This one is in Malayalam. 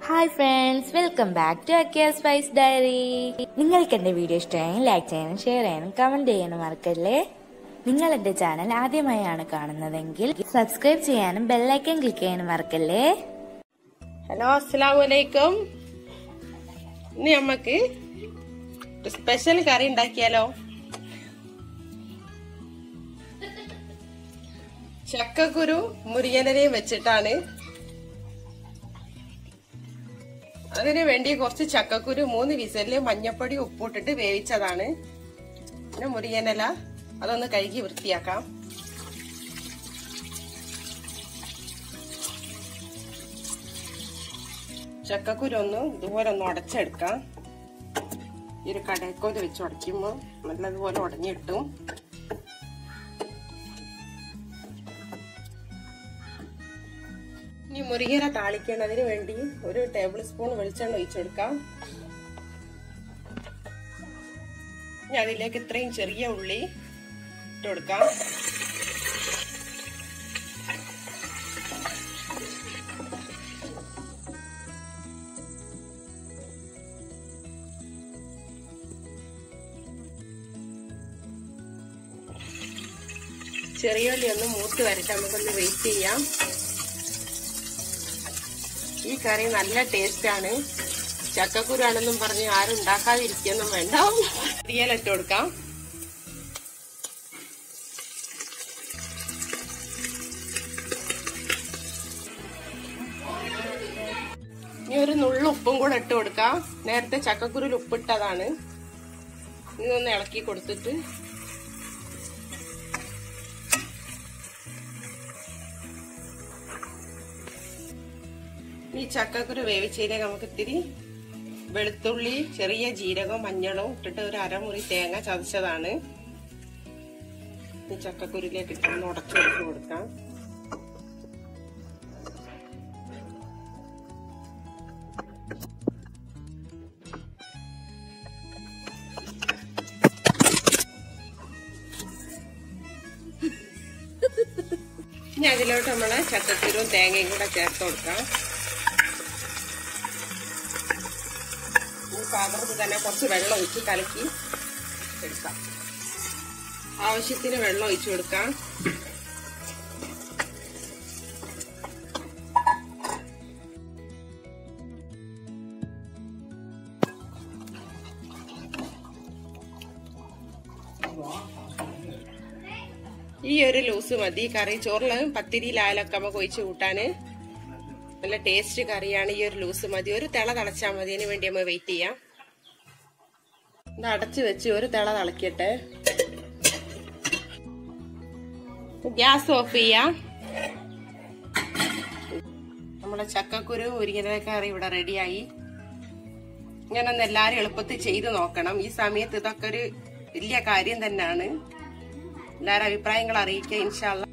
hi friends welcome back to അക്കിയ സ്പൈസ് ഡയറി നിങ്ങൾക്ക് എന്റെ വീഡിയോ ഇഷ്ടമായെങ്കിൽ ലൈക്ക് ചെയ്യാനും ഷെയർ ചെയ്യാനും കമന്റ് ചെയ്യാനും മറക്കല്ലേ നിങ്ങൾ എന്റെ ചാനൽ ആദ്യമായാണ് കാണുന്നതെങ്കിൽ സബ്സ്ക്രൈബ് ചെയ്യാനും ബെല്ലൈക്കൻ ക്ലിക്ക് ചെയ്യാനും മറക്കല്ലേ ഹലോ അസ്സലാമു അലൈക്കും ഇന്ന് നമുക്ക് ഒരു സ്പെഷ്യൽ കറി ഉണ്ടാക്കിയാലോ ചക്കക്കുരു മുരിങ്ങനരയും വെച്ചിട്ടാണ് അതിന് വേണ്ടി കുറച്ച് ചക്കക്കുരു മൂന്ന് വിസലില് മഞ്ഞപ്പൊടി ഉപ്പിട്ടിട്ട് വേവിച്ചതാണ് പിന്നെ മുരിങ്ങനല അതൊന്ന് കഴുകി വൃത്തിയാക്കാം ചക്കക്കുരു ഒന്ന് ഇതുപോലെ ഒന്ന് ഉടച്ചെടുക്കാം ഈ ഒരു കടയക്കോല് വെച്ച് ഉടയ്ക്കുമ്പോൾ നല്ലതുപോലെ ഉടഞ്ഞിട്ടും ഇനി മുരിങ്ങര താളിക്കേണ്ടതിന് വേണ്ടി ഒരു ടേബിൾ സ്പൂൺ വെളിച്ചെണ്ണ ഒഴിച്ചെടുക്കാം ഇനി അതിലേക്ക് ഇത്രയും ചെറിയ ഉള്ളി ഇട്ട് കൊടുക്കാം ചെറിയുള്ളി ഒന്ന് മൂത്ത് വരട്ടെ നമുക്കൊന്ന് വെയിറ്റ് ചെയ്യാം ഈ കറി നല്ല ടേസ്റ്റ് ആണ് ചക്കക്കുരാണെന്നും പറഞ്ഞ് ആരും ഉണ്ടാക്കാതിരിക്കൊന്നും വേണ്ട തീയലിട്ട് കൊടുക്കാം ഇനി ഒരു നുള്ളു ഉപ്പും കൂടെ ഇട്ട് കൊടുക്കാം നേരത്തെ ചക്കക്കുരുൽ ഉപ്പിട്ടതാണ് ഇതൊന്ന് ഇളക്കി കൊടുത്തിട്ട് ഈ ചക്കക്കുരു വേവിച്ചതിലേക്ക് നമുക്ക് ഇത്തിരി വെളുത്തുള്ളി ചെറിയ ജീരകം മഞ്ഞളും ഇട്ടിട്ട് ഒരു അരമുറി തേങ്ങ ചതച്ചതാണ് ഈ ചക്കക്കുരുലേക്ക് ഇട്ടൊന്ന് ഉടച്ചെടുത്ത് കൊടുക്കാം ഇനി അതിലോട്ട് നമ്മള് ചക്കക്കുരുവും തേങ്ങയും കൂടെ ചേർത്ത് കൊടുക്കാം ഈ പാത്രത്തിൽ തന്നെ കുറച്ച് വെള്ളം ഒഴിച്ച് കലക്കി എടുക്കാം ആവശ്യത്തിന് വെള്ളം ഒഴിച്ചു കൊടുക്കാം ഈ ഒരു ലൂസ് മതി കറി ചോറിലും പത്തിരിയിലായാലൊക്കെ നമുക്ക് ഒഴിച്ച് കൂട്ടാന് നല്ല ടേസ്റ്റ് കറിയാണ് ഈ ഒരു ലൂസ് മതി ഒരു തിള തിളച്ചാൽ മതി അതിന് വേണ്ടി നമ്മൾ വെയിറ്റ് ചെയ്യാം ഇത് അടച്ചു വെച്ച് ഒരു തിള തിളക്കട്ടെ ഗ്യാസ് ഓഫ് ചെയ്യാം നമ്മുടെ ചക്കക്കുരു മുരിങ്ങര കറി ഇവിടെ റെഡിയായി ഇങ്ങനെ ഒന്ന് എല്ലാരും എളുപ്പത്തിൽ ചെയ്തു നോക്കണം ഈ സമയത്ത് ഇതൊക്കെ ഒരു വലിയ കാര്യം തന്നെയാണ് എല്ലാവരും അഭിപ്രായങ്ങൾ അറിയിക്കുക ഇൻഷാല്ല